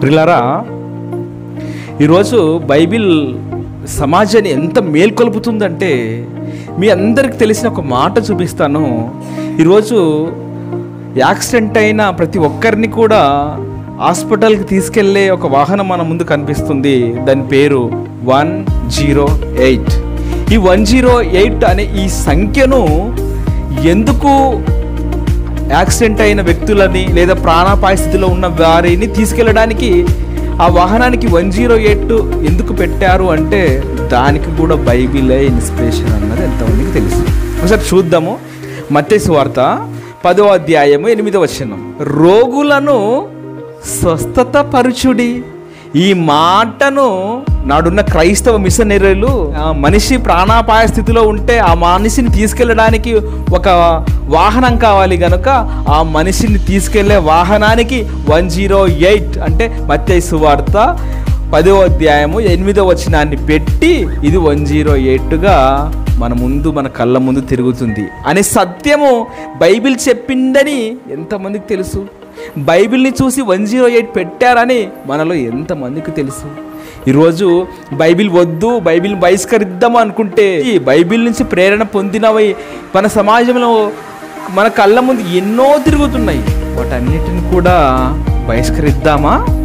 ప్రిలరా ఈరోజు బైబిల్ సమాజాన్ని ఎంత మేల్కొల్పుతుందంటే మీ అందరికి తెలిసిన ఒక మాట చూపిస్తాను ఈరోజు యాక్సిడెంట్ అయిన ప్రతి ఒక్కరిని కూడా హాస్పిటల్కి తీసుకెళ్లే ఒక వాహనం మన ముందు కనిపిస్తుంది దాని పేరు వన్ జీరో ఎయిట్ ఈ వన్ జీరో ఎయిట్ అనే ఈ సంఖ్యను ఎందుకు యాక్సిడెంట్ అయిన వ్యక్తులని లేదా ప్రాణాపాయ స్థితిలో ఉన్న వారిని తీసుకెళ్ళడానికి ఆ వాహనానికి వన్ జీరో ఎయిట్ ఎందుకు పెట్టారు అంటే దానికి కూడా బైబిలే ఇన్స్పిరేషన్ అన్నది ఎంతమందికి తెలుసు ఒకసారి చూద్దాము మత్తేసు వార్త పదో అధ్యాయము ఎనిమిదో వచనం రోగులను స్వస్థత పరుచుడి ఈ మాటను నాడున్న క్రైస్తవ మిషనరీలు ఆ మనిషి ప్రాణాపాయ స్థితిలో ఉంటే ఆ మనిషిని తీసుకెళ్ళడానికి ఒక వాహనం కావాలి గనుక ఆ మనిషిని తీసుకెళ్లే వాహనానికి వన్ జీరో ఎయిట్ అంటే మత్తయి సువార్త పదో అధ్యాయము ఎనిమిదో వచనాన్ని పెట్టి ఇది వన్ జీరో ఎయిట్గా మన ముందు మన కళ్ళ ముందు తిరుగుతుంది అనే సత్యము బైబిల్ చెప్పిందని ఎంతమందికి తెలుసు బైబిల్ని చూసి వన్ జీరో ఎయిట్ పెట్టారని మనలో ఎంతమందికి తెలుసు ఈరోజు బైబిల్ వద్దు బైబిల్ బహిష్కరిద్దాము అనుకుంటే ఈ బైబిల్ నుంచి ప్రేరణ పొందినవి మన సమాజంలో మన కళ్ళ ముందు ఎన్నో తిరుగుతున్నాయి వాటన్నిటిని కూడా బహిష్కరిద్దామా